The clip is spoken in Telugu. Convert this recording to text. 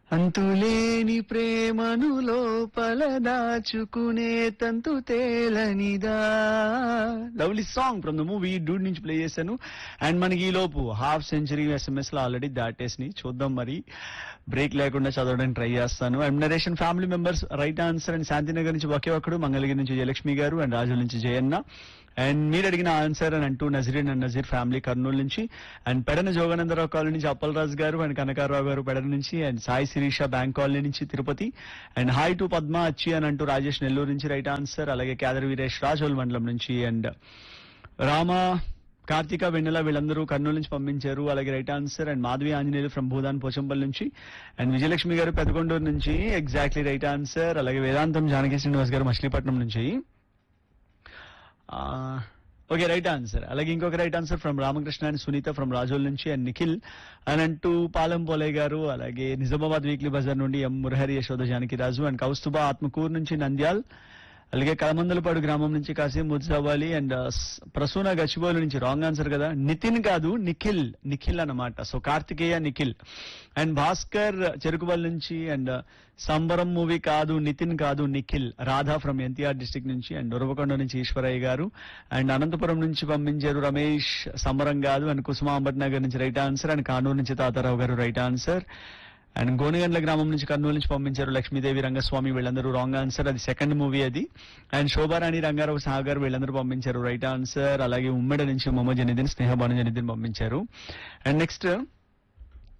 అంతులేని ప్రేమను లోపల దాచుకునే తంతు తేలనిదా lovely song from the movie Dude నుంచి ప్లే చేశాను అండ్ మనకి ఈ లోపు హాఫ్ సెంచరీ ఎస్ఎంఎస్ లో ఆల్రెడీ దాటేసి చూద్దాం మరి బ్రేక్ లేకుండా చదవడానికి ట్రై చేస్తాను అండ్ నరేషన్ family members right answer and Shantinagar నుంచి ఒకే ఒక్కడు మంగళగిరి నుంచి జయలక్ష్మి గారు అండ్ రాజుల నుంచి జయన్న అండ్ మీరు అడిగిన ఆన్సర్ అని అంటూ నజరీన్ అండ్ నజీర్ ఫ్యామిలీ కర్నూలు నుంచి అండ్ పెడన జోగానందరావు కాలనీ నుంచి అప్పలరాజు గారు అండ్ కనకారావు గారు పెడన నుంచి and Sai Sirisha bank colony నుంచి Tirupati and hi to Padma Achchi అని అంటూ రాజేష్ నెల్లూరు నుంచి రైట్ ఆన్సర్ అలాగే కేదర్ వీరేష్ రాజోల్ మండలం నుంచి అండ్ రామ కార్తిక వెన్నెల వీళ్ళందరూ కర్నూలు నుంచి పంపించారు అలాగే right answer and Madhavi Anjaneyulu from Bhoodan Pochampally నుంచి అండ్ విజయలక్ష్మి గారు పెదకొండూరు నుంచి ఎగ్జాక్ట్లీ రైట్ ఆన్సర్ అలాగే వేదాంతం జానకి శ్రీనివాస్ గారు మచిలీపట్నం నుంచి ఓకే రైట్ ఆన్సర్ అలాగే ఇంకొక right answer from Ramakrishna and Sunitha from Razole నుంచి అండ్ నిఖిల్ అని అంటూ పాలెం పోలే గారు అలాగే నిజామాబాద్ వీక్లీ బజార్ నుండి ఎం మురహరి యశోద జానకి రాజు అండ్ కౌస్తుబా ఆత్మకూరు నుంచి నంద్యాల్ అలాగే కలమందలపాడు గ్రామం నుంచి కాసీం ముజ్జావాలి అండ్ ప్రసూన గచ్చిబౌలి నుంచి రాంగ్ ఆన్సర్ కదా నితిన్ కాదు నిఖిల్ నిఖిల్ అన్నమాట సో కార్తికేయ నిఖిల్ అండ్ భాస్కర్ చెరుకుబల్ నుంచి అండ్ సంబరం మూవీ కాదు నితిన్ కాదు నిఖిల్ రాధా ఫ్రమ్ ఎన్టీఆర్ డిస్టిక్ నుంచి అండ్ ఉరవకొండ నుంచి ఈశ్వరయ్య గారు అండ్ అనంతపురం నుంచి పంపించారు రమేష్ సంబరం కాదు అండ్ కుసుమాంబట్ నగర్ నుంచి రైట్ ఆన్సర్ అండ్ కానూరు నుంచి తాతారావు గారు రైట్ ఆన్సర్ అండ్ గోనిగండ్ల గ్రామం నుంచి కర్నూలు నుంచి పంపించారు లక్ష్మీదేవి రంగస్వామి వీళ్ళందరూ రాంగ్ ఆన్సర్ అది సెకండ్ మూవీ అది అండ్ శోభారాణి రంగారావు సాగర్ వీళ్ళందరూ పంపించారు రైట్ ఆన్సర్ అలాగే ఉమ్మడి నుంచి మొహమ్మద్ జనిదిన్ స్నేహబాను జనిదిన్ పంపించారు అండ్ నెక్స్ట్